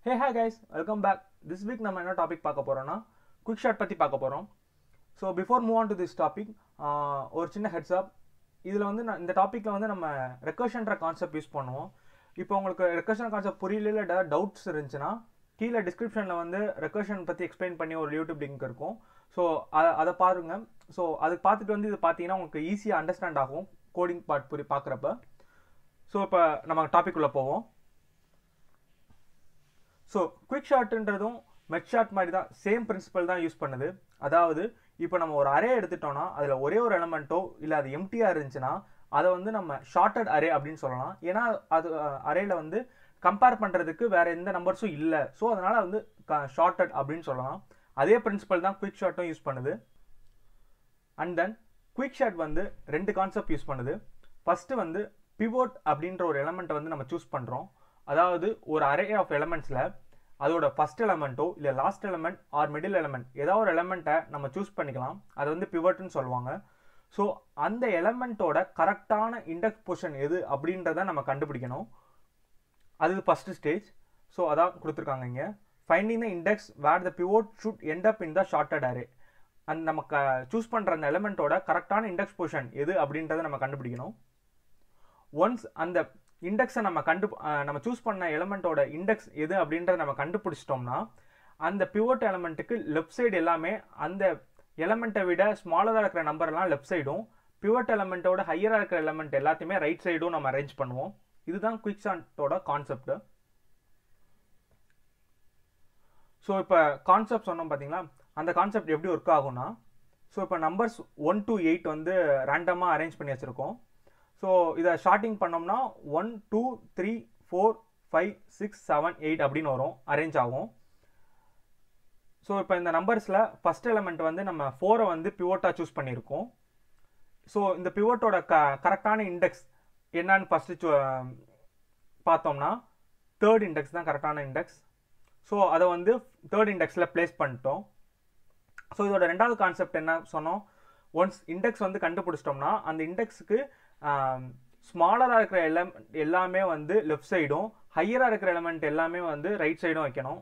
hey hey guys welcome back this week நம்ம என்ன topic பார்க்க போகிறோம்னா குவிக் ஷாட் பற்றி பார்க்க போகிறோம் so before move on to this topic ஒரு சின்ன ஹெட்ஸ் அப் இதில் வந்து நான் இந்த டாப்பிக்கில் வந்து நம்ம ரெக்கர்ஷன்ற கான்செப்ட் யூஸ் பண்ணுவோம் இப்போ உங்களுக்கு ரெக்கர்ஷன் கான்செப்ட் புரியல இல்லை ஏதாவது டவுட்ஸ் இருந்துச்சுன்னா கீழே டிஸ்கிரிப்ஷனில் வந்து ரெக்கர்ஷன் பற்றி எக்ஸ்பிளைன் பண்ணி ஒரு யூடியூப் லிங்க் இருக்கும் ஸோ அதை அதை பாருங்க ஸோ அதை பார்த்துட்டு வந்து இது பார்த்தீங்கன்னா உங்களுக்கு ஈஸியாக அண்டர்ஸ்டாண்ட் ஆகும் கோடிங் பார்ட் புரி பார்க்குறப்ப ஸோ இப்போ நம்ம டாபிக் உள்ள போவோம் ஸோ குவிக் ஷாட்ன்றதும் மெட் ஷாட் மாதிரி தான் சேம் பிரின்சிபல் தான் யூஸ் பண்ணுது அதாவது இப்போ நம்ம ஒரு அரே எடுத்துட்டோம்னா அதில் ஒரே ஒரு எலமெண்ட்டோ இல்லை அது எம்டியாக இருந்துச்சுன்னா அதை வந்து நம்ம ஷார்ட்டட் அரே அப்படின்னு சொல்லலாம் ஏன்னா அது அரேல வந்து கம்பேர் பண்ணுறதுக்கு வேற எந்த நம்பர்ஸும் இல்லை ஸோ அதனால வந்து ஷார்ட்டட் அப்படின்னு சொல்லலாம் அதே பிரின்சிபல் தான் குவிக் ஷாட்டும் யூஸ் பண்ணுது அண்ட் தென் குவிக் ஷாட் வந்து ரெண்டு கான்செப்ட் யூஸ் பண்ணுது ஃபர்ஸ்ட் வந்து பிவோட் அப்படின்ற ஒரு எலமெண்ட்டை வந்து நம்ம சூஸ் பண்ணுறோம் அதாவது ஒரு அரே ஆஃப் எலமெண்ட்ஸில் அதோட ஃபர்ஸ்ட் எலமெண்ட்டோ இல்லை last element or middle element ஏதாவது ஒரு எலமெண்ட்டை நம்ம சூஸ் பண்ணிக்கலாம் அது வந்து பிவட்னு சொல்லுவாங்க ஸோ அந்த எலமெண்ட்டோட கரெக்டான இண்டெக்ஸ் பொசிஷன் எது அப்படின்றத நம்ம கண்டுபிடிக்கணும் அது ஃபர்ஸ்ட் ஸ்டேஜ் ஸோ அதான் கொடுத்துருக்காங்க இங்கே finding the index where the pivot should end up in the sorted array அந்த நம்ம சூஸ் பண்ணுற அந்த எலமெண்ட்டோட கரெக்டான இண்டெக்ஸ் பொசிஷன் எது அப்படின்றத நம்ம கண்டுபிடிக்கணும் ஒன்ஸ் அந்த இண்டெக்ஸை நம்ம கண்டு நம்ம சூஸ் பண்ண எலமெண்ட்டோட இண்டெக்ஸ் எது அப்படின்றத நம்ம கண்டுபிடிச்சிட்டோம்னா அந்த பிவோட் எலமெண்ட்டுக்கு லெஃப்ட் சைடு எல்லாமே அந்த எலமெண்ட்டை விட ஸ்மாலராக இருக்கிற நம்பர்லாம் லெஃப்ட் சைடும் பிவோட் எலமெண்ட்டோட ஹையராக இருக்கிற எலமெண்ட் எல்லாத்தையுமே ரைட் சைடும் நம்ம அரேஞ்ச் பண்ணுவோம் இதுதான் குவிக் ஷாட்டோட கான்செப்ட் ஸோ இப்போ கான்செப்ட் சொன்னோம் பார்த்தீங்களா அந்த கான்செப்ட் எப்படி ஒர்க் ஆகும்னா ஸோ இப்போ நம்பர்ஸ் ஒன் டு எயிட் வந்து ரேண்டமாக அரேஞ்ச் பண்ணி வச்சுருக்கோம் ஸோ இதை ஷார்ட்டிங் பண்ணோம்னா one two three four five six seven eight அப்படின்னு வரும் அரேஞ்ச் ஆகும் ஸோ இப்போ இந்த நம்பர்ஸில் ஃபஸ்ட் எலமெண்ட் வந்து நம்ம ஃபோரை வந்து பிவோட்டாக சூஸ் பண்ணியிருக்கோம் ஸோ இந்த பிவோட்டோட க கரெக்டான இண்டெக்ஸ் என்னன்னு ஃபஸ்ட்டு பார்த்தோம்னா தேர்ட் இண்டெக்ஸ் தான் கரெக்டான இண்டெக்ஸ் ஸோ அதை வந்து தேர்ட் இண்டெக்ஸில் ப்ளேஸ் பண்ணிட்டோம் ஸோ இதோட ரெண்டாவது கான்செப்ட் என்ன சொன்னோம் ஒன்ஸ் இண்டெக்ஸ் வந்து கண்டுபிடிச்சிட்டோம்னா அந்த இண்டெக்ஸுக்கு ஸ்மாலராக இருக்கிற எலமெண்ட் எல்லாமே வந்து லெஃப்ட் சைடும் ஹையராக இருக்கிற எலமெண்ட் எல்லாமே வந்து ரைட் சைடும் வைக்கணும்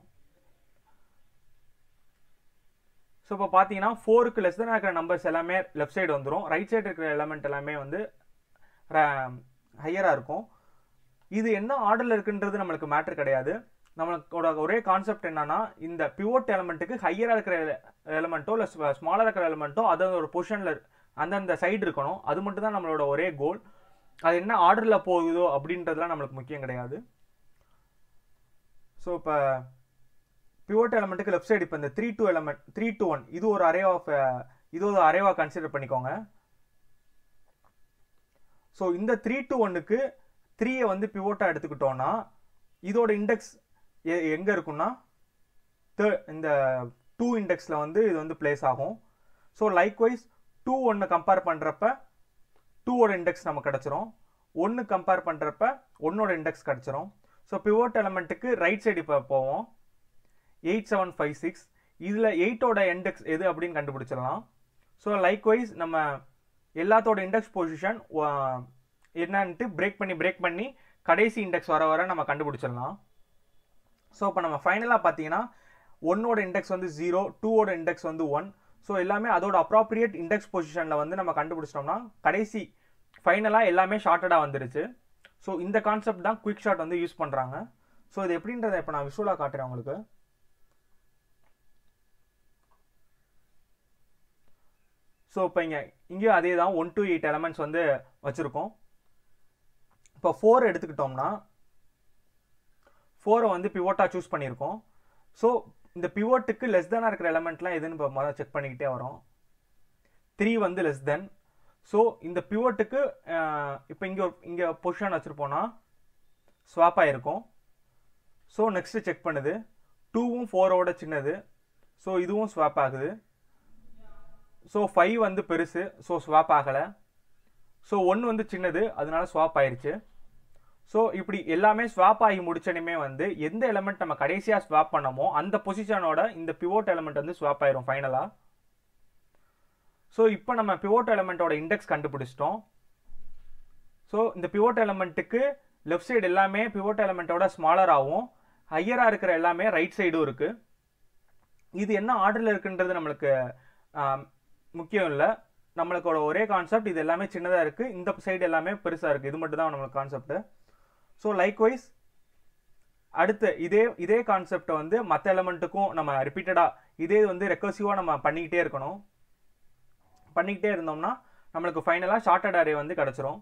ஸோ இப்போ பார்த்தீங்கன்னா ஃபோருக்கு லெஸ் தான் இருக்கிற நம்பர்ஸ் எல்லாமே லெஃப்ட் சைடு வந்துடும் ரைட் சைடு இருக்கிற எலமெண்ட் எல்லாமே வந்து ஹையராக இருக்கும் இது என்ன ஆர்டரில் இருக்குன்றது நம்மளுக்கு மேட்ரு கிடையாது நம்மளோட ஒரே கான்செப்ட் என்னன்னா இந்த பிவோட் எலமெண்ட்டுக்கு ஹையராக இருக்கிற எலமெண்ட்டோ இல்லை ஸ்மாலாக இருக்கிற எலமெண்ட்டோ அதோட ஒரு பொசிஷனில் அந்தந்த சைடு இருக்கணும் அது மட்டும் தான் நம்மளோட ஒரே கோல் அது என்ன ஆர்டரில் போகுதோ அப்படின்றதுலாம் நம்மளுக்கு முக்கியம் கிடையாது ஸோ இப்போ பிவோட் எலமெண்ட்டுக்கு லெஃப்ட் சைடு இப்போ இந்த three two element three two one இது ஒரு அரே ஆஃப் இது ஒரு அரேவாக கன்சிடர் பண்ணிக்கோங்க ஸோ இந்த த்ரீ டூ ஒன்னுக்கு த்ரீயை வந்து பிவோட்டாக எடுத்துக்கிட்டோன்னா இதோட இண்டெக்ஸ் எங்கே இருக்குன்னா இந்த டூ இண்டெக்ஸில் வந்து இது வந்து பிளேஸ் ஆகும் ஸோ லைக்வைஸ் டூ ஒன்று கம்பேர் பண்ணுறப்ப டூவோட இண்டெக்ஸ் நமக்கு கிடச்சிரும் ஒன்று கம்பேர் பண்ணுறப்ப ஒன்னோட இண்டெக்ஸ் கிடச்சிரும் ஸோ பிவோட் எலமெண்ட்டுக்கு ரைட் சைடு இப்போ போவோம் எயிட் செவன் ஃபைவ் சிக்ஸ் இதில் எயிட்டோட இண்டெக்ஸ் எது அப்படின்னு கண்டுபிடிச்சிடலாம் ஸோ லைக்வைஸ் நம்ம எல்லாத்தோட இண்டெக்ஸ் பொசிஷன் என்னன்ட்டு பிரேக் பண்ணி பிரேக் பண்ணி கடைசி இண்டெக்ஸ் வர வர நம்ம கண்டுபிடிச்சிடலாம் ஸோ இப்போ நம்ம ஃபைனலாக பார்த்தீங்கன்னா ஒன்னோட இண்டெக்ஸ் வந்து ஜீரோ டூவோட இண்டெக்ஸ் வந்து ஒன் ஸோ எல்லாமே அதோட அப்ராப்ரியேட் இண்டெக்ஸ் பொசிஷனில் வந்து நம்ம கண்டுபிடிச்சிட்டோம்னா கடைசி ஃபைனலாக எல்லாமே ஷார்ட்டடாக வந்துருச்சு ஸோ இந்த கான்செப்ட் தான் குவிக் ஷாட் வந்து யூஸ் பண்ணுறாங்க ஸோ இது எப்படின்றத இப்போ நான் விஷுவலாக காட்டுறேன் உங்களுக்கு ஸோ இப்போ இங்கே இங்கேயும் அதே தான் ஒன் டு எயிட் எலமெண்ட்ஸ் வந்து வச்சுருக்கோம் இப்போ ஃபோர் எடுத்துக்கிட்டோம்னா ஃபோரை வந்து பிவோட்டாக சூஸ் பண்ணியிருக்கோம் ஸோ இந்த பிவோட்டுக்கு லெஸ் தெனாக இருக்கிற எலமெண்ட்லாம் எதுன்னு இப்போ முதல்ல செக் பண்ணிக்கிட்டே வரோம் த்ரீ வந்து லெஸ் தென் ஸோ இந்த பிவோட்டுக்கு இப்போ இங்கே இங்கே பொசிஷன் வச்சுருப்போன்னா ஸ்வாப் ஆகிருக்கும் ஸோ நெக்ஸ்ட்டு செக் பண்ணுது டூவும் ஃபோரோட சின்னது ஸோ இதுவும் ஸ்வாப் ஆகுது ஸோ ஃபைவ் வந்து பெருசு ஸோ ஸ்வாப் ஆகலை ஸோ ஒன்று வந்து சின்னது அதனால ஸ்வாப் ஆயிடுச்சு ஸோ இப்படி எல்லாமே ஸ்வாப் ஆகி முடிச்சனுமே வந்து எந்த எலமெண்ட் நம்ம கடைசியாக ஸ்வாப் பண்ணமோ அந்த பொசிஷனோட இந்த பிவோட் எலமெண்ட் வந்து ஸ்வாப் ஆயிரும் ஃபைனலாக ஸோ இப்போ நம்ம பிவோட் எலமெண்ட்டோட இண்டெக்ஸ் கண்டுபிடிச்சிட்டோம் ஸோ இந்த பிவோட் எலமெண்ட்டுக்கு லெஃப்ட் சைடு எல்லாமே பிவோட் எலமெண்ட்டோட ஸ்மாலர் ஆகும் ஹையராக இருக்கிற எல்லாமே ரைட் சைடும் இருக்குது இது என்ன ஆர்டரில் இருக்குன்றது நம்மளுக்கு ஆம், முக்கியம் இல்லை நம்மளுக்கோட ஒரே கான்செப்ட் இது எல்லாமே சின்னதாக இருக்குது இந்த சைடு எல்லாமே பெருசாக இருக்குது இது மட்டும் தான் நம்மளுக்கு கான்செப்ட் ஸோ லைக்வைஸ் அடுத்து இதே இதே கான்செப்டை வந்து மற்ற எலமெண்ட்டுக்கும் நம்ம ரிப்பீட்டடாக இதே வந்து ரெக்கர்சிவாக நம்ம பண்ணிக்கிட்டே இருக்கணும் பண்ணிக்கிட்டே இருந்தோம்னா நம்மளுக்கு ஃபைனலாக ஷார்ட்டட் அரே வந்து கிடச்சிரும்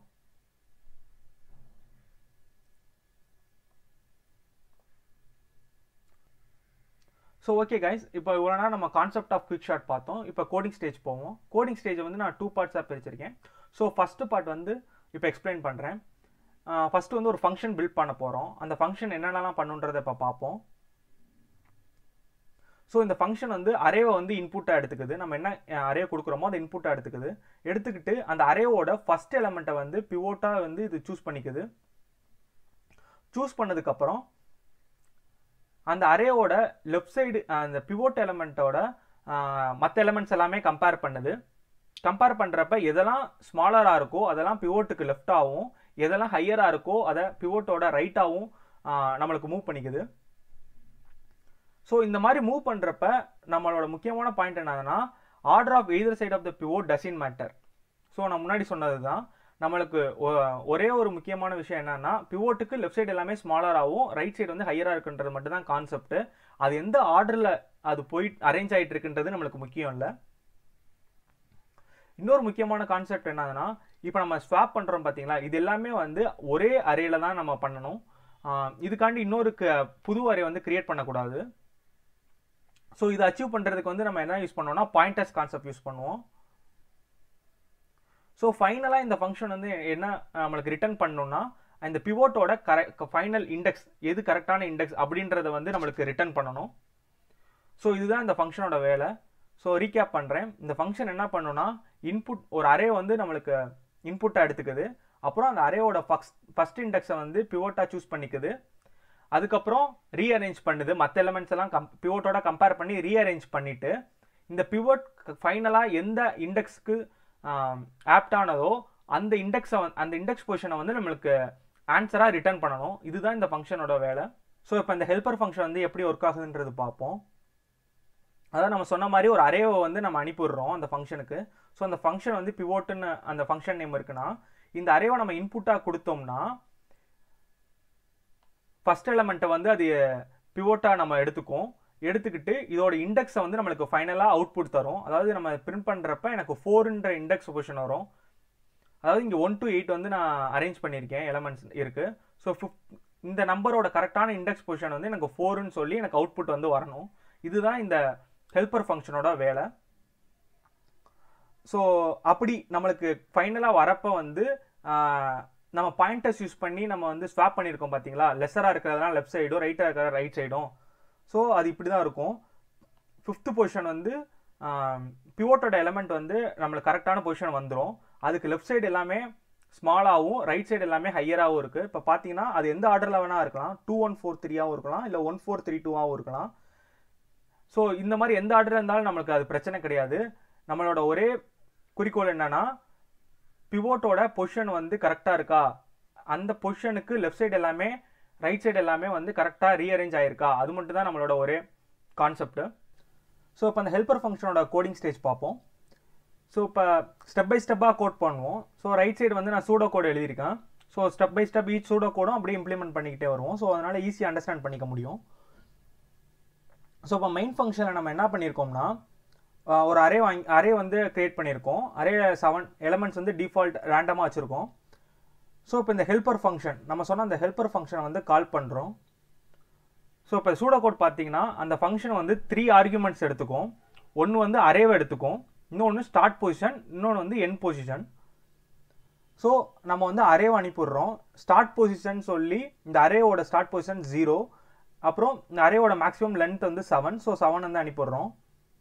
ஸோ ஓகே கைஸ் இப்போ இவ்வளோ நேரம் நம்ம கான்செப்ட் ஆஃப் குவிக் ஷாட் பார்த்தோம் இப்போ கோடிங் ஸ்டேஜ் போவோம் கோடிங் ஸ்டேஜ் வந்து நான் டூ பார்ட்ஸாக பிரிச்சிருக்கேன் ஸோ ஃபஸ்ட்டு பார்ட் வந்து இப்போ எக்ஸ்பிளைன் பண்ணுறேன் ஃபஸ்ட்டு வந்து ஒரு ஃபங்க்ஷன் பில்ட் பண்ண போகிறோம் அந்த ஃபங்க்ஷன் என்னென்னலாம் பண்ணுன்றதை இப்போ பார்ப்போம் ஸோ இந்த ஃபங்க்ஷன் வந்து அரேவை வந்து இன்புட்டாக எடுத்துக்குது நம்ம என்ன அரே கொடுக்குறோமோ அதை இன்புட்டாக எடுத்துக்குது எடுத்துக்கிட்டு அந்த அரேவோட ஃபர்ஸ்ட் எலமெண்ட்டை வந்து பிவோட்டாக வந்து இது சூஸ் பண்ணிக்குது சூஸ் பண்ணதுக்கப்புறம் அந்த அரேவோட லெஃப்ட் சைடு அந்த பிவோட் எலமெண்ட்டோட மற்ற எலமெண்ட்ஸ் எல்லாமே கம்பேர் பண்ணுது கம்பேர் பண்ணுறப்ப எதெல்லாம் ஸ்மாலராக இருக்கோ அதெல்லாம் பிவோட்டுக்கு லெஃப்டாகவும் எதெல்லாம் ஹையராக இருக்கோ அதை பிவோட்டோட ரைட்டாகவும் நம்மளுக்கு மூவ் பண்ணிக்குது ஸோ இந்த மாதிரி மூவ் பண்ணுறப்ப நம்மளோட முக்கியமான பாயிண்ட் என்னதுன்னா order of either side of the pivot doesn't matter so நான் முன்னாடி சொன்னது தான் நம்மளுக்கு ஒ- ஒரே ஒரு முக்கியமான விஷயம் என்னன்னா பிவோட்டுக்கு லெஃப்ட் சைடு எல்லாமே ஸ்மாலராகவும் ரைட் சைடு வந்து ஹையராக இருக்குன்றது மட்டும் தான் கான்செப்ட் அது எந்த ஆர்டரில் அது போய் அரேஞ்ச் ஆகிட்டு இருக்குன்றது நம்மளுக்கு முக்கியம் இல்லை இன்னொரு முக்கியமான கான்செப்ட் என்னதுன்னா இப்போ நம்ம ஸ்வாப் பண்ணுறோம் பார்த்தீங்களா இது எல்லாமே வந்து ஒரே அரேல தான் நம்ம பண்ணணும் ஆஹ் இதுக்காண்டி இன்னொரு க- புது அரே வந்து கிரியேட் பண்ணக்கூடாது ஸோ இதை அச்சீவ் பண்ணுறதுக்கு வந்து நம்ம என்ன யூஸ் பண்ணுவோம்னா பாயிண்டர்ஸ் கான்செப்ட் யூஸ் பண்ணுவோம் ஸோ ஃபைனலாக இந்த ஃபங்க்ஷன் வந்து என்ன நம்மளுக்கு ரிட்டர்ன் பண்ணணும்னா இந்த பிவோட்டோட கரெக்ட் ஃபைனல் இண்டெக்ஸ் எது கரெக்டான இண்டெக்ஸ் அப்படின்றத வந்து நம்மளுக்கு ரிட்டர்ன் பண்ணணும் ஸோ இதுதான் இந்த ஃபங்க்ஷனோட வேலை ஸோ ரீகேப் பண்ணுறேன் இந்த ஃபங்க்ஷன் என்ன பண்ணுன்னா இன்புட் ஒரு அரே வந்து நம்மளுக்கு இன்புட்டாக எடுத்துக்குது அப்புறம் அந்த அரேவோட ஃபஸ்ட் ஃபஸ்ட் இண்டெக்ஸை வந்து பிவோட்டாக சூஸ் பண்ணிக்குது அதுக்கப்புறம் ரீஅரேஞ்ச் பண்ணுது மற்ற எலமெண்ட்ஸ் எல்லாம் கம் பிவோட்டோட கம்பேர் பண்ணி ரீஅரேஞ்ச் பண்ணிட்டு இந்த பிவோட் ஃபைனலாக எந்த இண்டெக்ஸ்க்கு ஆப்டானதோ அந்த இண்டெக்ஸை அந்த இண்டெக்ஸ் பொசிஷனை வந்து நம்மளுக்கு ஆன்சராக ரிட்டர்ன் பண்ணணும் இதுதான் இந்த ஃபங்க்ஷனோட வேலை ஸோ இப்போ இந்த ஹெல்ப்பர் ஃபங்க்ஷன் வந்து எப்படி ஒர்க் ஆகுதுன்றது பார்ப்போம் அதாவது நம்ம சொன்ன மாதிரி ஒரு அரேவை வந்து நம்ம அனுப்பிடுறோம் அந்த ஃபங்க்ஷனுக்கு ஸோ அந்த ஃபங்க்ஷன் வந்து பிவோட்டுன்னு அந்த ஃபங்க்ஷன் நேம் இருக்குன்னா இந்த அரேவை நம்ம இன்புட்டாக கொடுத்தோம்னா ஃபர்ஸ்ட் எலமெண்ட்டை வந்து அது பிவோட்டாக நம்ம எடுத்துக்கும் எடுத்துக்கிட்டு இதோட இண்டெக்ஸை வந்து நம்மளுக்கு ஃபைனலாக அவுட்புட் தரும் அதாவது நம்ம பிரிண்ட் பண்ணுறப்ப எனக்கு ஃபோர்ன்ற இண்டெக்ஸ் பொசிஷன் வரும் அதாவது இங்கே ஒன் டு எயிட் வந்து நான் அரேஞ்ச் பண்ணியிருக்கேன் எலமெண்ட்ஸ் இருக்குது ஸோ ஃபிஃப்த் இந்த நம்பரோட கரெக்டான இண்டெக்ஸ் பொசிஷன் வந்து எனக்கு ஃபோர்னு சொல்லி எனக்கு அவுட்புட் வந்து வரணும் இதுதான் இந்த ஹெல்ப்பர் ஃபங்க்ஷனோட வேலை ஸோ அப்படி நம்மளுக்கு ஃபைனலாக வரப்போ வந்து ஆஹ், நம்ம பாயிண்டர்ஸ் யூஸ் பண்ணி நம்ம வந்து ஸ்வாப் பண்ணியிருக்கோம் பார்த்தீங்களா லெஸராக இருக்கிறதுலாம் லெஃப்ட் சைடும் ரைட்டாக இருக்கிறது ரைட் சைடும் ஸோ அது இப்படி தான் இருக்கும் ஃபிஃப்த்து பொசிஷன் வந்து பிவோட்டோட எலமெண்ட் வந்து நம்மளுக்கு கரெக்டான பொசிஷன் வந்துடும் அதுக்கு லெஃப்ட் சைடு எல்லாமே ஸ்மாலாகவும் ரைட் சைடு எல்லாமே ஹையராகவும் இருக்குது இப்போ பார்த்தீங்கன்னா அது எந்த ஆர்டரில் வேணால் இருக்கலாம் டூ ஒன் ஃபோர் த்ரீயாகவும் இருக்கலாம் இல்லை ஒன் ஃபோர் த்ரீ டூவாகவும் இருக்கலாம் ஸோ இந்த மாதிரி எந்த ஆர்டர் இருந்தாலும் நம்மளுக்கு அது பிரச்சனை கிடையாது நம்மளோட ஒரே குறிக்கோள் என்னன்னா பிவோட்டோட பொசிஷன் வந்து கரெக்டாக இருக்கா அந்த பொசிஷனுக்கு லெஃப்ட் சைடு எல்லாமே ரைட் சைடு எல்லாமே வந்து கரெக்டாக ரீஅரேஞ்ச் ஆயிருக்கா அது மட்டும் தான் நம்மளோட ஒரே கான்செப்ட் ஸோ இப்போ அந்த ஹெல்ப்பர் ஃபங்க்ஷனோட கோடிங் ஸ்டேஜ் பார்ப்போம் ஸோ இப்போ ஸ்டெப் பை ஸ்டெப்பாக கோட் பண்ணுவோம் ஸோ ரைட் சைடு வந்து நான் சூடோ கோட் எழுதியிருக்கேன் so step by step each pseudo கோடும் அப்படியே இம்ப்ளிமெண்ட் பண்ணிக்கிட்டே வருவோம் ஸோ அதனால் ஈஸியாக அண்டர்ஸ்டாண்ட் பண்ணிக்க முடியும் ஸோ இப்போ மெயின் ஃபங்க்ஷனில் நம்ம என்ன பண்ணியிருக்கோம்னா ஆஹ் ஒரு அரே வாங்கி அரே வந்து கிரியேட் பண்ணியிருக்கோம் அரே செவன் எலமெண்ட்ஸ் வந்து டிஃபால்ட் ரேண்டமாக வச்சுருக்கோம் ஸோ இப்போ இந்த ஹெல்ப்பர் ஃபங்க்ஷன் நம்ம சொன்ன அந்த ஹெல்ப்பர் ஃபங்க்ஷனை வந்து கால் பண்ணுறோம் ஸோ இப்போ சூடோ கோட் பார்த்தீங்கன்னா அந்த ஃபங்க்ஷன் வந்து த்ரீ ஆர்குமெண்ட்ஸ் எடுத்துக்கும் ஒன்று வந்து அரேவை எடுத்துக்கும் இன்னொன்று ஸ்டார்ட் பொசிஷன் இன்னொன்று வந்து என் பொசிஷன் ஸோ நம்ம வந்து அரேவை அனுப்பிடுறோம் ஸ்டார்ட் பொசிஷன் சொல்லி இந்த அரேவோட ஸ்டார்ட் பொசிஷன் ஜீரோ அப்புறம் இந்த அரேவோட மேக்ஸிமம் லென்த் வந்து செவன் ஸோ செவன் வந்து அனுப்பிடுறோம்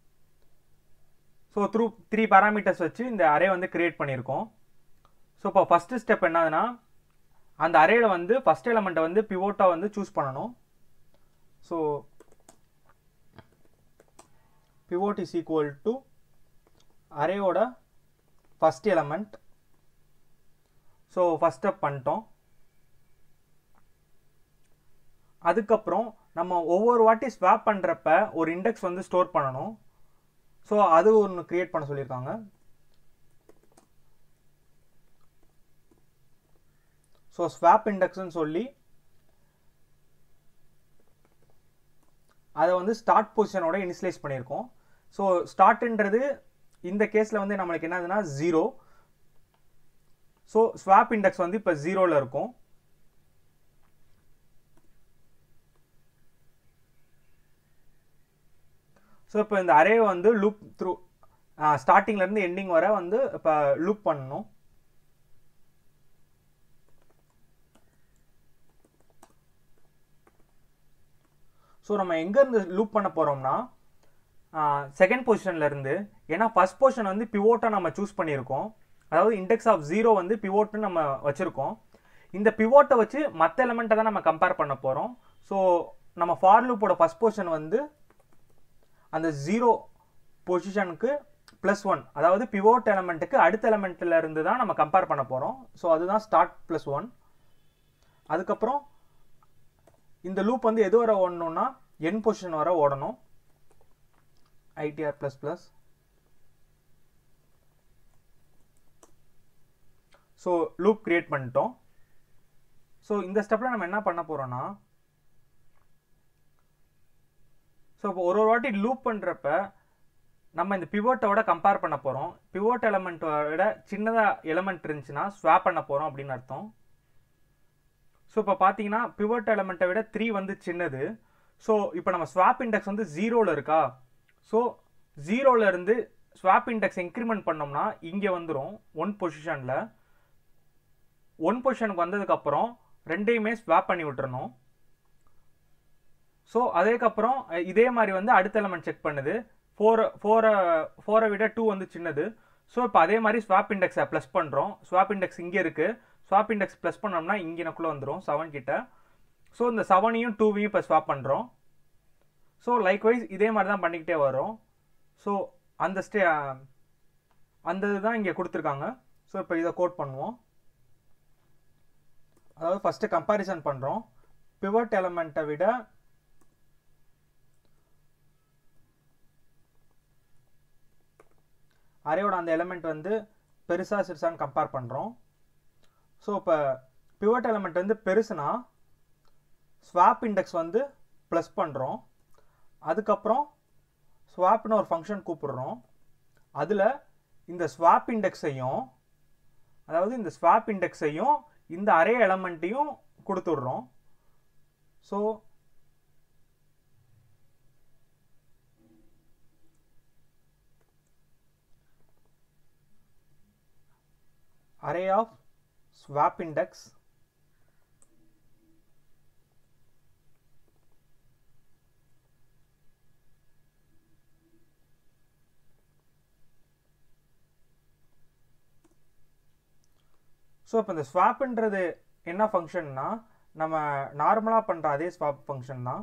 ஸோ த்ரூ த்ரீ பேராமீட்டர்ஸ் வச்சு இந்த அரே வந்து கிரியேட் பண்ணியிருக்கோம் ஸோ இப்போ ஃபஸ்ட்டு ஸ்டெப் என்னதுன்னா அந்த அரேல வந்து ஃபஸ்ட் எலமெண்ட்டை வந்து பிவோட்டாக வந்து சூஸ் பண்ணணும் so pivot is equal to அரேவோட first element so first step பண்ணிட்டோம் அதுக்கப்புறம் நம்ம ஒவ்வொரு வாட்டி ஸ்வாப் பண்ணுறப்ப ஒரு இண்டெக்ஸ் வந்து ஸ்டோர் பண்ணணும் ஸோ அது ஒன்று கிரியேட் பண்ண சொல்லியிருக்காங்க ஸோ ஸ்வாப் இண்டெக்ஸ்னு சொல்லி அதை வந்து ஸ்டார்ட் பொசிஷனோட இனிஷியலைஸ் பண்ணியிருக்கோம் ஸோ ஸ்டார்ட்ன்றது இந்த கேஸில் வந்து நம்மளுக்கு என்னதுன்னா ஜீரோ ஸோ ஸ்வாப் இண்டெக்ஸ் வந்து இப்போ ஜீரோவில் இருக்கும் ஸோ இப்போ இந்த அரே வந்து லூப் த்ரூ ஸ்டார்டிங்லேருந்து எண்டிங் வரை வந்து இப்போ லூப் பண்ணணும் ஸோ நம்ம எங்கேருந்து லூப் பண்ண போகிறோம்னா செகண்ட் பொசிஷன்லேருந்து ஏன்னா ஃபஸ்ட் பொசிஷன் வந்து பிவோட்டாக நம்ம சூஸ் பண்ணியிருக்கோம் அதாவது இண்டெக்ஸ் ஆஃப் ஜீரோ வந்து பிவோட்னு நம்ம வச்சுருக்கோம் இந்த பிவோட்டை வச்சு மற்ற எலமெண்ட்டை தான் நம்ம கம்பேர் பண்ண போகிறோம் ஸோ நம்ம ஃபார் லூப்போட ஃபஸ்ட் பொசிஷன் வந்து அந்த ஜீரோ பொசிஷனுக்கு ப்ளஸ் ஒன் அதாவது பிவோட் எலமெண்ட்டுக்கு அடுத்த எலமெண்ட்டில் இருந்து தான் நம்ம கம்பேர் பண்ண போகிறோம் ஸோ அதுதான் ஸ்டார்ட் ப்ளஸ் ஒன் அதுக்கப்புறம் இந்த லூப் வந்து எது வரை ஓடணும்னா என் பொசிஷன் வரை ஓடணும் ITR plus plus so loop create பண்ணிட்டோம் ஸோ இந்த ஸ்டெப்பில் நம்ம என்ன பண்ண போகிறோம்னா ஸோ இப்போ ஒரு ஒரு வாட்டி லூப் பண்ணுறப்ப நம்ம இந்த பிவோட்டோட கம்பேர் பண்ண போகிறோம் பிவோட் எலமெண்ட்டோட சின்னதாக எலமெண்ட் இருந்துச்சுன்னா ஸ்வாப் பண்ண போகிறோம் அப்படின்னு அர்த்தம் ஸோ இப்போ பார்த்தீங்கன்னா பிவோட் எலமெண்ட்டை விட த்ரீ வந்து சின்னது ஸோ இப்போ நம்ம ஸ்வாப் இண்டெக்ஸ் வந்து ஜீரோவில் இருக்கா ஸோ ஜீரோவில் இருந்து ஸ்வாப் இண்டெக்ஸ் இன்க்ரிமெண்ட் பண்ணோம்னா இங்கே வந்துடும் ஒன் பொசிஷனில் ஒன் பொசிஷனுக்கு வந்ததுக்கப்புறம் ரெண்டையுமே ஸ்வாப் பண்ணி விட்டுறணும் ஸோ அதுக்கப்புறம் இதே மாதிரி வந்து அடுத்த எலமெண்ட் செக் பண்ணுது ஃபோர் ஃபோரை ஃபோரை விட டூ வந்து சின்னது ஸோ இப்போ அதே மாதிரி ஸ்வாப் இண்டெக்ஸை ப்ளஸ் பண்ணுறோம் ஸ்வாப் இண்டெக்ஸ் இங்கே இருக்குது ஸ்வாப் இண்டெக்ஸ் ப்ளஸ் பண்ணோம்னா இங்கேனக்குள்ளே வந்துடும் செவன் கிட்ட ஸோ இந்த செவனையும் டூவையும் இப்போ ஸ்வாப் பண்ணுறோம் ஸோ லைக்வைஸ் இதே மாதிரி தான் பண்ணிக்கிட்டே வரும் ஸோ அந்த ஸ்டே அந்த இதுதான் இங்கே கொடுத்துருக்காங்க ஸோ இப்போ இதை கோட் பண்ணுவோம் அதாவது ஃபஸ்ட்டு கம்பேரிசன் பண்ணுறோம் பிவட் எலமெண்ட்டை விட அரேயோட அந்த எலமெண்ட் வந்து பெருசாக சிறுசான்னு கம்பேர் பண்ணுறோம் ஸோ இப்போ பிவட் எலமெண்ட் வந்து பெருசுனா ஸ்வாப் இண்டெக்ஸ் வந்து ப்ளஸ் பண்ணுறோம் அதுக்கப்புறம் ஸ்வாப்னு ஒரு ஃபங்க்ஷன் கூப்பிடுறோம் அதில் இந்த ஸ்வாப் இண்டெக்ஸையும் அதாவது இந்த ஸ்வாப் இண்டெக்ஸையும் இந்த அரே எலமெண்ட்டையும் கொடுத்துட்றோம் so array of swap index so இப்போ இந்த ஸ்வாப்ன்றது என்ன ஃபங்க்ஷன்னா நம்ம நார்மலாக பண்ணுற அதே ஸ்வாப் ஃபங்க்ஷன் தான்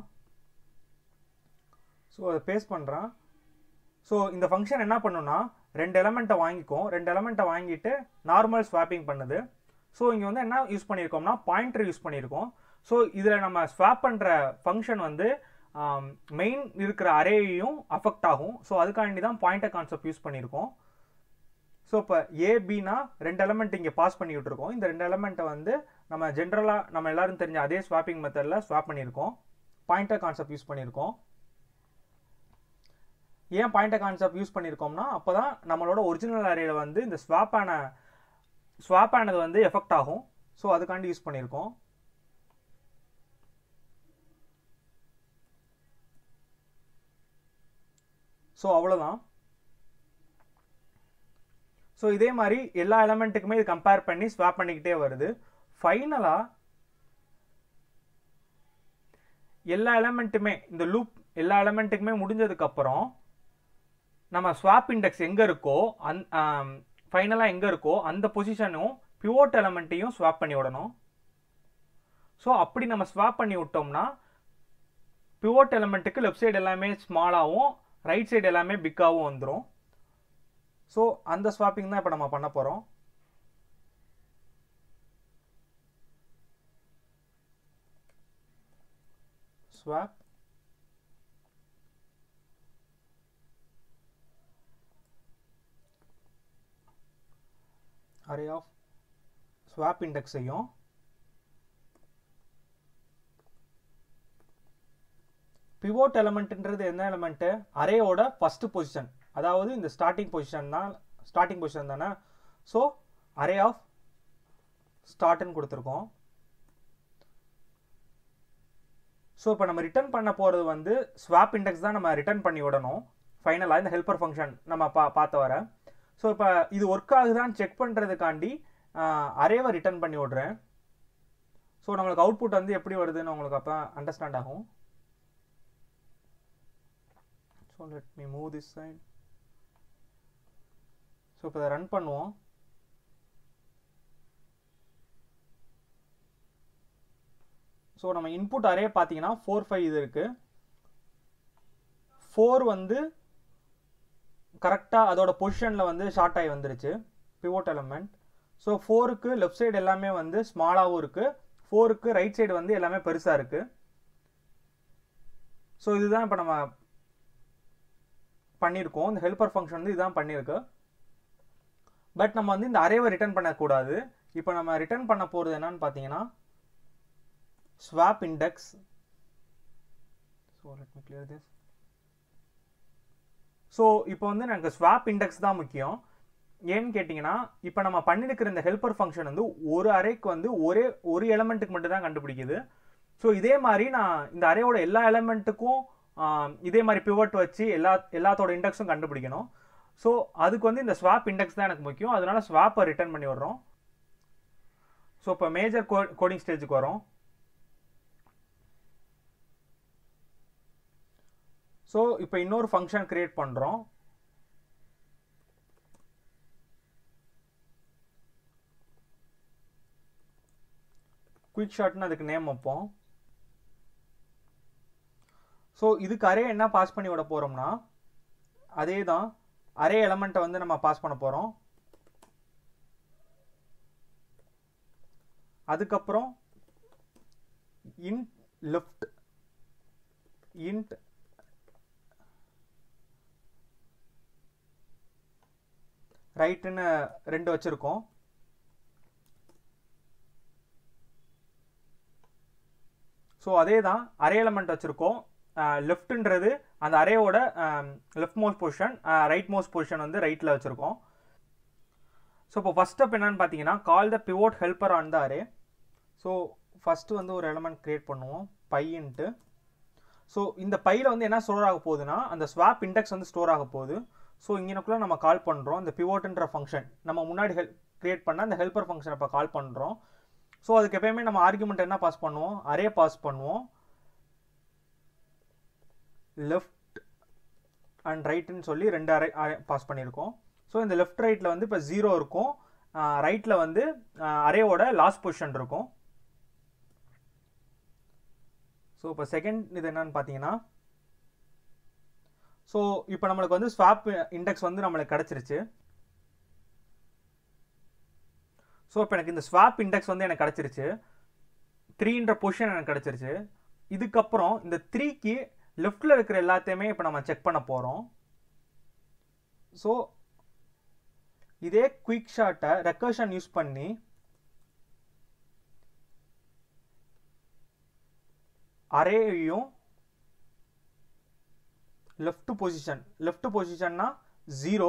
ஸோ அதை பேஸ் பண்ணுறேன் ஸோ இந்த ஃபங்க்ஷன் என்ன பண்ணுன்னா ரெண்டு எலமெண்ட்டை வாங்கிக்கும் ரெண்டு எலமெண்ட்டை வாங்கிட்டு நார்மல் ஸ்வாப்பிங் பண்ணுது ஸோ இங்கே வந்து என்ன யூஸ் பண்ணியிருக்கோம்னா பாயிண்டர் யூஸ் பண்ணியிருக்கோம் ஸோ இதில் நம்ம ஸ்வாப் பண்ணுற ஃபங்க்ஷன் வந்து மெயின் இருக்கிற அரேயையும் அஃபெக்ட் ஆகும் ஸோ அதுக்காண்டி தான் பாயிண்டர் கான்செப்ட் யூஸ் பண்ணியிருக்கோம் ஸோ இப்போ ஏபினா ரெண்டு எலமெண்ட் இங்கே பாஸ் பண்ணி விட்டுருக்கோம் இந்த ரெண்டு எலமெண்ட்டை வந்து நம்ம ஜென்ரலாக நம்ம எல்லாரும் தெரிஞ்ச அதே ஸ்வாப்பிங் மெத்தடில் ஸ்வாப் பண்ணியிருக்கோம் பாயிண்டர் கான்செப்ட் யூஸ் பண்ணியிருக்கோம் ஏன் பாயிண்டர் கான்செப்ட் யூஸ் பண்ணியிருக்கோம்னா அப்போ தான் நம்மளோட ஒரிஜினல் அரேயில் வந்து இந்த ஸ்வாப் ஆன ஸ்வாப் ஆனது வந்து எஃபெக்ட் ஆகும் ஸோ அதுக்காண்டி யூஸ் பண்ணியிருக்கோம் ஸோ அவ்வளோதான் ஸோ இதே மாதிரி எல்லா எலமெண்ட்டுக்குமே இது கம்பேர் பண்ணி ஸ்வாப் பண்ணிக்கிட்டே வருது ஃபைனலாக எல்லா எலமெண்ட்டுமே இந்த லூப் எல்லா எலமெண்ட்டுக்குமே முடிஞ்சதுக்கப்புறம் நம்ம ஸ்வாப் இண்டெக்ஸ் எங்கே இருக்கோ அந் ஃபைனலாக எங்கே இருக்கோ அந்த பொசிஷனும் பிவோட் எலமெண்ட்டையும் ஸ்வாப் பண்ணி விடணும் ஸோ அப்படி நம்ம ஸ்வாப் பண்ணி விட்டோம்னா பிவோட் எலமெண்ட்டுக்கு லெஃப்ட் சைடு எல்லாமே ஸ்மாலாகவும் ரைட் சைடு எல்லாமே பிக்காகவும் வந்துடும் ஸோ அந்த ஸ்வாப்பிங் தான் இப்போ நம்ம பண்ண போகிறோம் ஸ்வாப் அரே ஆஃப் ஸ்வாப் இண்டெக்ஸையும் பிவோட் எலமெண்ட்ன்றது என்ன எலமெண்ட்டு அரேயோட ஃபர்ஸ்ட் பொசிஷன் அதாவது இந்த ஸ்டார்டிங் பொசிஷன் தான் ஸ்டார்டிங் பொசிஷன் தானே ஸோ அரே ஆஃப் ஸ்டார்ட்னு கொடுத்துருக்கோம் ஸோ இப்போ நம்ம ரிட்டர்ன் பண்ண போகிறது வந்து ஸ்வாப் இண்டெக்ஸ் தான் நம்ம ரிட்டர்ன் பண்ணி விடணும் ஃபைனலாக இந்த ஹெல்ப்பர் ஃபங்க்ஷன் நம்ம பா பார்த்த வர ஸோ இப்போ இது ஒர்க் ஆகுதான்னு செக் பண்ணுறதுக்காண்டி அரேவை ரிட்டர்ன் பண்ணி விட்றேன் ஸோ நம்மளுக்கு அவுட்புட் வந்து எப்படி வருதுன்னு உங்களுக்கு அப்போ அண்டர்ஸ்டாண்ட் ஆகும் so let me move this side so இப்போ இதை ரன் பண்ணுவோம் ஸோ நம்ம இன்புட் அரே பார்த்தீங்கன்னா ஃபோர் ஃபைவ் இது இருக்குது ஃபோர் வந்து கரெக்டாக அதோட பொசிஷனில் வந்து ஷார்ட் ஆகி வந்துருச்சு பிவோட் எலமெண்ட் ஸோ ஃபோருக்கு லெஃப்ட் சைடு எல்லாமே வந்து ஸ்மாலாகவும் இருக்குது ஃபோருக்கு ரைட் சைடு வந்து எல்லாமே பெருசாக இருக்குது ஸோ இதுதான் இப்போ நம்ம பண்ணியிருக்கோம் இந்த ஹெல்ப்பர் ஃபங்க்ஷன் வந்து இதுதான் பண்ணியிருக்கு பட் நம்ம வந்து இந்த அரேவை ரிட்டர்ன் பண்ணக்கூடாது இப்போ நம்ம ரிட்டர்ன் பண்ண போகிறது என்னன்னு பார்த்தீங்கன்னா swap index so let me clear this so இப்போ வந்து எனக்கு ஸ்வாப் இண்டெக்ஸ் தான் முக்கியம் ஏன்னு கேட்டிங்கன்னா இப்போ நம்ம பண்ணிருக்கிற இந்த ஹெல்ப்பர் ஃபங்க்ஷன் வந்து ஒரு அரேக்கு வந்து ஒரே ஒரு எலமெண்ட்டுக்கு மட்டும் தான் கண்டுபிடிக்குது ஸோ இதே மாதிரி நான் இந்த அரேயோட எல்லா எலமெண்ட்டுக்கும் இதே மாதிரி பிவட் வச்சு எல்லா எல்லாத்தோட இண்டெக்ஸும் கண்டுபிடிக்கணும் ஸோ அதுக்கு வந்து இந்த ஸ்வாப் இண்டெக்ஸ் தான் எனக்கு முக்கியம் அதனால ஸ்வாப்பை ரிட்டர்ன் பண்ணி விடுறோம் ஸோ இப்போ மேஜர் கோ கோடிங் ஸ்டேஜுக்கு வரோம் ஸோ இப்போ இன்னொரு ஃபங்க்ஷன் கிரியேட் பண்ணுறோம் குயிக் ஷாட்னு அதுக்கு நேம் வைப்போம் ஸோ இதுக்கு அரே என்ன பாஸ் பண்ணி விட போகிறோம்னா அதே தான் அரே எலமெண்ட்டை வந்து நம்ம பாஸ் பண்ண போகிறோம் அதுக்கப்புறம் இன்ட் லெஃப்ட் இன்ட் ரைட்டுன்னு ரெண்டு வச்சுருக்கோம் ஸோ அதே தான் அரே எலமெண்ட் வச்சுருக்கோம் லெஃப்ட்ன்றது அந்த அரேவோட left most position right most position வந்து ரைட்டில் வச்சுருக்கோம் ஸோ இப்போ ஃபஸ்ட் ஸ்டெப் என்னன்னு பார்த்தீங்கன்னா call the pivot helper on the array so first வந்து ஒரு எலமெண்ட் க்ரியேட் பண்ணுவோம் பையன்ட்டு ஸோ இந்த பையில் வந்து என்ன ஸ்டோர் ஆக போகுதுன்னா அந்த ஸ்வாப் இண்டெக்ஸ் வந்து ஸ்டோர் ஆக போகுது ஸோ இங்கனக்குள்ளே நம்ம கால் பண்ணுறோம் இந்த பிவோட்ன்ற ஃபங்க்ஷன் நம்ம முன்னாடி ஹெல்ப் க்ரியேட் பண்ண அந்த ஹெல்ப்பர் ஃபங்க்ஷன் இப்போ கால் பண்ணுறோம் ஸோ அதுக்கு எப்பயுமே நம்ம ஆர்குமெண்ட் என்ன பாஸ் பண்ணுவோம் அரே பாஸ் பண்ணுவோம் லெஃப்ட் அண்ட் ரைட்டுன்னு சொல்லி ரெண்டு அரே பாஸ் பண்ணியிருக்கோம் ஸோ இந்த லெஃப்ட் ரைட்டில் வந்து இப்போ ஜீரோ இருக்கும் ரைட்டில் வந்து அரேவோட லாஸ்ட் பொசிஷன் இருக்கும் ஸோ இப்போ செகண்ட் இது என்னன்னு பார்த்தீங்கன்னா ஸோ இப்போ நம்மளுக்கு வந்து ஸ்வாப் இண்டெக்ஸ் வந்து நம்மளுக்கு கிடச்சிருச்சு ஸோ இப்போ எனக்கு இந்த ஸ்வாப் இண்டெக்ஸ் வந்து எனக்கு கிடச்சிருச்சு த்ரீன்ற பொசிஷன் எனக்கு கிடச்சிருச்சு இதுக்கப்புறம் இந்த த்ரீக்கு லெஃப்டில் இருக்கிற எல்லாத்தையுமே இப்போ நம்ம செக் பண்ண போகிறோம் ஸோ இதே குயிக் ஷாட்டை ரெக்கர்ஷன் யூஸ் பண்ணி அரேயும் லெஃப்ட் பொசிஷன் லெஃப்ட் பொசிஷன்னா ஜீரோ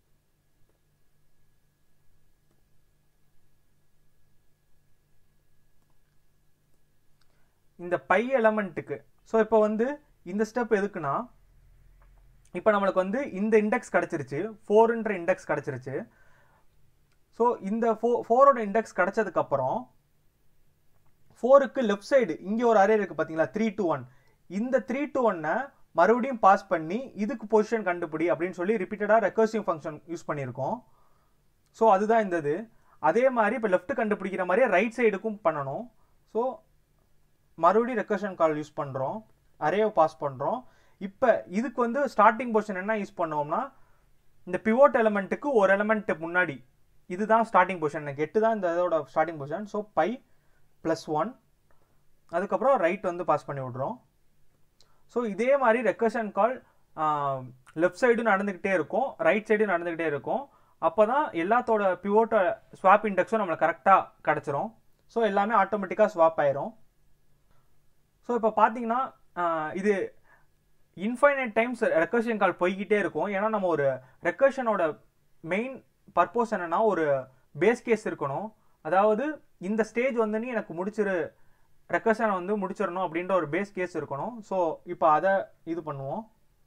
இந்த பை எலமெண்ட்டுக்கு ஸோ இப்போ வந்து இந்த ஸ்டெப் எதுக்குன்னா இப்போ நம்மளுக்கு வந்து இந்த இண்டெக்ஸ் கிடச்சிருச்சு ஃபோருன்ற இண்டெக்ஸ் கிடச்சிருச்சு ஸோ இந்த ஃபோ ஃபோரோட இண்டெக்ஸ் கிடச்சதுக்கப்புறம் ஃபோருக்கு லெஃப்ட் சைடு இங்கே ஒரு அரே இருக்குது பார்த்தீங்களா த்ரீ டூ ஒன் இந்த த்ரீ டூ ஒன்னை மறுபடியும் பாஸ் பண்ணி இதுக்கு பொசிஷன் கண்டுபிடி அப்படின்னு சொல்லி ரிப்பீட்டடாக ரெக்கர்சிவ் ஃபங்க்ஷன் யூஸ் பண்ணியிருக்கோம் ஸோ அதுதான் இந்த இது அதே மாதிரி இப்போ லெஃப்ட் கண்டுபிடிக்கிற மாதிரியே ரைட் சைடுக்கும் பண்ணணும் ஸோ மறுபடியும் ரெக்கர்ஷன் கால் யூஸ் பண்ணுறோம் அரேவை பாஸ் பண்ணுறோம் இப்போ இதுக்கு வந்து ஸ்டார்டிங் பொசிஷன் என்ன யூஸ் பண்ணுவோம்னா இந்த பிவோட் எலமெண்ட்டுக்கு ஒரு எலமெண்ட் முன்னாடி இதுதான் ஸ்டார்டிங் பொசிஷன் எனக்கு எட்டு தான் இந்த இதோட starting position so pi plus one அதுக்கப்புறம் ரைட் வந்து பாஸ் பண்ணி விட்றோம் ஸோ இதே மாதிரி ரெக்கர்ஷன் கால் லெஃப்ட் சைடும் நடந்துக்கிட்டே இருக்கும் ரைட் சைடும் நடந்துக்கிட்டே இருக்கும் அப்போ தான் எல்லாத்தோட பிவோட்ட ஸ்வாப் இண்டெக்ஸும் நம்மளுக்கு கரெக்டாக கிடச்சிரும் ஸோ எல்லாமே ஆட்டோமேட்டிக்காக ஸ்வாப் ஆயிரும் ஸோ இப்போ பார்த்தீங்கன்னா ஆஹ், இது இன்ஃபைனைட் டைம்ஸ் ரெக்கர்ஷன் கால் போய்கிட்டே இருக்கும் ஏன்னா நம்ம ஒரு ரெக்கர்ஷனோட மெயின் பர்பஸ் என்னன்னா ஒரு பேஸ் கேஸ் இருக்கணும் அதாவது இந்த ஸ்டேஜ் வந்து நீ எனக்கு முடிச்சிரு ரெக்கர்ஷனை வந்து முடிச்சிடணும் அப்படின்ற ஒரு பேஸ் கேஸ் இருக்கணும் ஸோ இப்போ அதை இது பண்ணுவோம்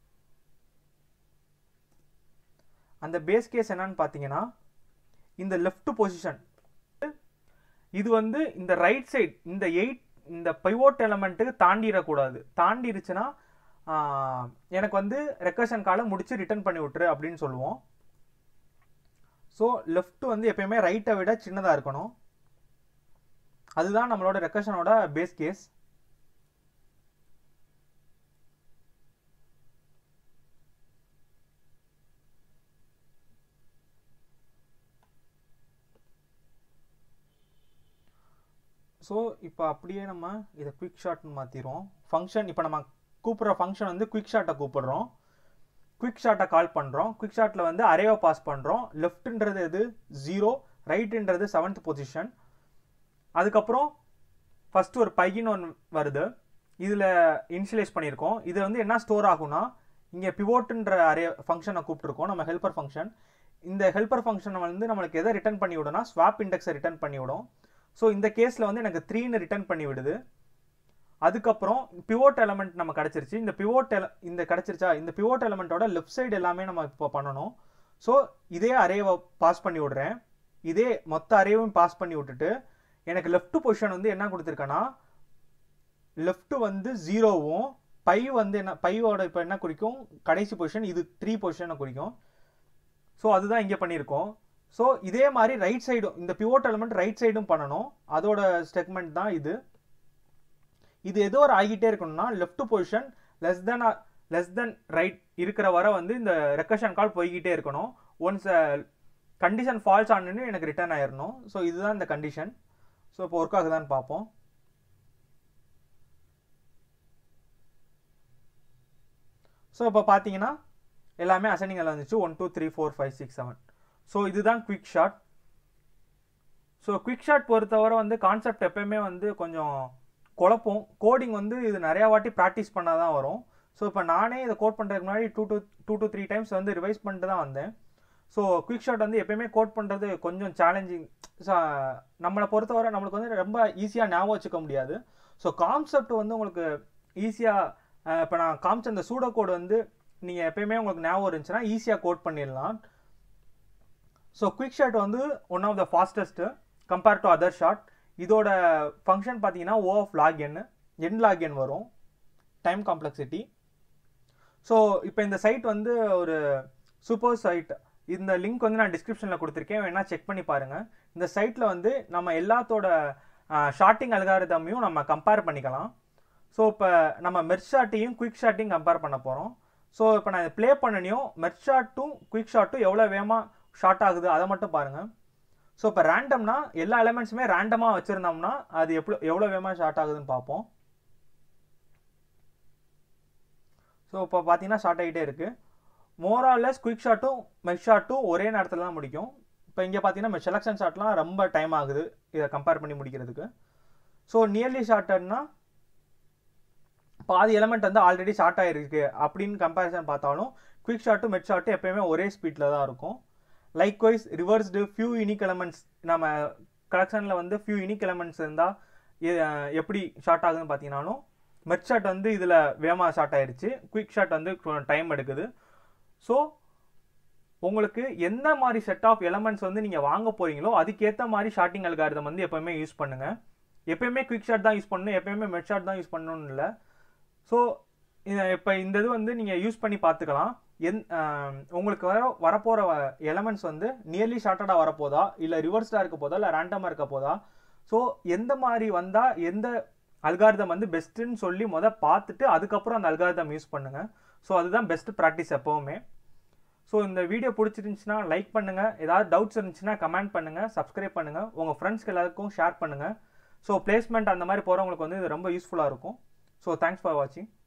அந்த பேஸ் கேஸ் என்னன்னு பார்த்தீங்கன்னா இந்த லெஃப்ட் பொசிஷன் இது வந்து இந்த ரைட் சைடு இந்த எயிட் இந்த பைவோட் எலமெண்ட்டுக்கு தாண்டிடக்கூடாது தாண்டிருச்சுன்னா ஆஹ், எனக்கு வந்து ரெக்கர்ஷன் காலை முடிச்சு ரிட்டர்ன் பண்ணி விட்டுரு அப்படின்னு சொல்லுவோம் ஸோ லெஃப்ட் வந்து எப்பயுமே ரைட்டை விட சின்னதாக இருக்கணும் அதுதான் நம்மளோட ரெக்கர்ஷனோட பேஸ் கேஸ் ஸோ இப்போ அப்படியே நம்ம இதை குயிக் ஷாட்னு மாற்றிடுவோம் ஃபங்க்ஷன் இப்போ நம்ம கூப்பிட்ற ஃபங்க்ஷன் வந்து குயிக் ஷாட்டை கூப்பிடுறோம் குயிக் ஷாட்டை கால் பண்ணுறோம் குயிக் ஷாட்டில் வந்து அரேவை பாஸ் பண்ணுறோம் லெஃப்ட்ன்றது எது ஜீரோ ரைட்டுன்றது செவன்த் பொசிஷன் அதுக்கப்புறம் ஃபஸ்ட்டு ஒரு பையின்னு ஒன்று வருது இதில் இனிஷியலைஸ் பண்ணியிருக்கோம் இது வந்து என்ன ஸ்டோர் ஆகும்னா இங்கே பிவோட்டுன்ற அரே ஃபங்க்ஷனை கூப்பிட்ருக்கோம் நம்ம ஹெல்ப்பர் ஃபங்க்ஷன் இந்த ஹெல்ப்பர் ஃபங்க்ஷனை வந்து நம்மளுக்கு எதை ரிட்டர்ன் பண்ணி விடும்னா ஸ்வாப் இண்டெக்ஸை ரிட்டர்ன் பண்ணி விடும் ஸோ இந்த கேஸில் வந்து எனக்கு த்ரீன்னு ரிட்டர்ன் பண்ணி விடுது அதுக்கப்புறம் பிவோட் எலமெண்ட் நம்ம கிடச்சிருச்சு இந்த பிவோட் எல இந்த கிடச்சிருச்சா இந்த பிவோட் எலமெண்ட்டோட லெஃப்ட் சைடு எல்லாமே நம்ம இப்போ பண்ணணும் ஸோ இதே அரேவை பாஸ் பண்ணி விடுறேன் இதே மொத்த அரேவும் பாஸ் பண்ணி விட்டுட்டு எனக்கு லெஃப்ட் பொசிஷன் வந்து என்ன கொடுத்துருக்கேன்னா லெஃப்ட் வந்து ஜீரோவும் பை வந்து என்ன பையோட இப்போ என்ன குறிக்கும் கடைசி பொசிஷன் இது த்ரீ பொசிஷனை குறிக்கும் ஸோ அதுதான் இங்கே பண்ணியிருக்கோம் ஸோ இதே மாதிரி ரைட் சைடும் இந்த பிவோட் எலமெண்ட் ரைட் சைடும் பண்ணணும் அதோட ஸ்டெக்மெண்ட் தான் இது இது ஏதோ ஒரு ஆகிட்டே இருக்கணும்னா left position less than less than right இருக்கிற வரை வந்து இந்த ரெக்கஷன் கால் போய்கிட்டே இருக்கணும் ஒன்ஸ் கண்டிஷன் ஃபால்ஸ் ஆனு எனக்கு ரிட்டர்ன் ஆயிடணும் ஸோ இதுதான் இந்த கண்டிஷன் ஸோ இப்போ ஒர்க் ஆகுதான்னு பார்ப்போம் ஸோ இப்போ பார்த்தீங்கன்னா எல்லாமே அசைனிங்கில் வந்துச்சு one two three four five six seven so இதுதான் quick sort so quick sort பொறுத்தவரை வந்து கான்செப்ட் எப்பயுமே வந்து கொஞ்சம் குழப்பம் கோடிங் வந்து இது நிறையா வாட்டி ப்ராக்டிஸ் பண்ணால் தான் வரும் ஸோ இப்போ நானே இதை கோட் பண்ணுறதுக்கு முன்னாடி two two two to three times வந்து ரிவைஸ் பண்ணிட்டு தான் வந்தேன் ஸோ குவிக் ஷாட் வந்து எப்பயுமே கோட் பண்ணுறது கொஞ்சம் சேலஞ்சிங் நம்மளை பொறுத்தவரை நம்மளுக்கு வந்து ரொம்ப ஈஸியாக ஞாபகம் வச்சுக்க முடியாது ஸோ கான்செப்ட் வந்து உங்களுக்கு ஈஸியாக இப்போ நான் காமிச்ச அந்த சூடோ கோடு வந்து நீங்கள் எப்பயுமே உங்களுக்கு ஞாபகம் இருந்துச்சுன்னா ஈஸியாக கோட் பண்ணிடலாம் ஸோ குவிக் ஷாட் வந்து one of the fastest compare to other sort இதோட ஃபங்க்ஷன் பார்த்தீங்கன்னா ஓ ஆஃப் லாக்என் என் லாக்என் வரும் டைம் காம்ப்ளெக்சிட்டி ஸோ இப்போ இந்த சைட் வந்து ஒரு சூப்பர் சைட் இந்த லிங்க் வந்து நான் டிஸ்கிரிப்ஷனில் கொடுத்துருக்கேன் வேணால் செக் பண்ணி பாருங்கள் இந்த சைட்டில் வந்து நம்ம எல்லாத்தோட ஷார்ட்டிங் அல்காரிதமையும் நம்ம கம்பேர் பண்ணிக்கலாம் ஸோ இப்போ நம்ம மெர்ச் ஷாட்டையும் குயிக் ஷாட்டையும் கம்பேர் பண்ண போகிறோம் ஸோ இப்போ நான் ப்ளே பண்ணனையும் மெர்ச் ஷாட்டும் குயிக் ஷாட்டும் எவ்வளோ வேகமாக ஷார்ட் ஆகுது அதை மட்டும் பாருங்கள் ஸோ இப்போ ரேண்டம்னா எல்லா எலமெண்ட்ஸுமே ரேண்டமாக வச்சுருந்தோம்னா அது எவ்வளோ எவ்வளோ வேகமாக ஷார்ட் ஆகுதுன்னு பார்ப்போம் ஸோ இப்போ பார்த்தீங்கன்னா ஷார்ட் ஆகிட்டே இருக்குது மோராலெஸ் குயிக் ஷாட்டும் மெஷ் ஷாட்டும் ஒரே நேரத்தில் தான் முடிக்கும் இப்போ இங்கே பார்த்தீங்கன்னா செலக்ஷன் ஷாட்லாம் ரொம்ப டைம் ஆகுது இதை கம்பேர் பண்ணி முடிக்கிறதுக்கு ஸோ நியர்லி ஷார்ட்டட்னா பாதி எலமெண்ட் வந்து ஆல்ரெடி ஷார்ட் ஆகிருக்கு அப்படின்னு கம்பேரிசன் பார்த்தாலும் குயிக் ஷாட்டும் மெட் ஷாட்டும் எப்பயுமே ஒரே ஸ்பீடில் தான் இருக்கும் likewise reversed few unique elements நம்ம கலெக்ஷனில் வந்து ஃபியூ யூனிக் எலமெண்ட்ஸ் இருந்தால் எப்படி ஷார்ட் ஆகுதுன்னு பார்த்தீங்கன்னாலும் மெட் ஷாட் வந்து இதில் வேகமாக ஷார்ட் ஆயிடுச்சு குயிக் ஷாட் வந்து டைம் எடுக்குது ஸோ உங்களுக்கு எந்த மாதிரி செட் ஆஃப் எலமெண்ட்ஸ் வந்து நீங்கள் வாங்க போகிறீங்களோ அதுக்கேற்ற மாதிரி ஷார்ட்டிங் அல்காரிதம் வந்து எப்போயுமே யூஸ் பண்ணுங்கள் எப்பயுமே குயிக் ஷாட் தான் யூஸ் பண்ணணும் எப்பயுமே மெட் ஷாட் தான் யூஸ் பண்ணணும்னு இல்லை ஸோ இப்போ இந்த இது வந்து நீங்கள் யூஸ் பண்ணி பார்த்துக்கலாம் எந் உங்களுக்கு வர வரப்போகிற எலமெண்ட்ஸ் வந்து நியர்லி ஷார்ட்டடாக வரப்போதா இல்லை ரிவர்ஸ்டாக இருக்க போதா இல்லை ரேண்டமாக இருக்க போதா ஸோ எந்த மாதிரி வந்தால் எந்த அல்காரிதம் வந்து பெஸ்ட்டுன்னு சொல்லி மொதல் பார்த்துட்டு அதுக்கப்புறம் அந்த அல்காரிதம் யூஸ் பண்ணுங்கள் ஸோ அதுதான் பெஸ்ட் ப்ராக்டிஸ் எப்போவுமே ஸோ இந்த வீடியோ பிடிச்சிருந்துச்சுன்னா லைக் பண்ணுங்கள் ஏதாவது டவுட்ஸ் இருந்துச்சுன்னா கமெண்ட் பண்ணுங்கள் சப்ஸ்கிரைப் பண்ணுங்கள் உங்கள் ஃப்ரெண்ட்ஸ்க்கு எல்லாருக்கும் ஷேர் பண்ணுங்கள் ஸோ பிளேஸ்மெண்ட் அந்த மாதிரி போகிறவங்களுக்கு வந்து இது ரொம்ப யூஸ்ஃபுல்லாக இருக்கும் ஸோ தேங்க்ஸ் ஃபார் வாட்சிங்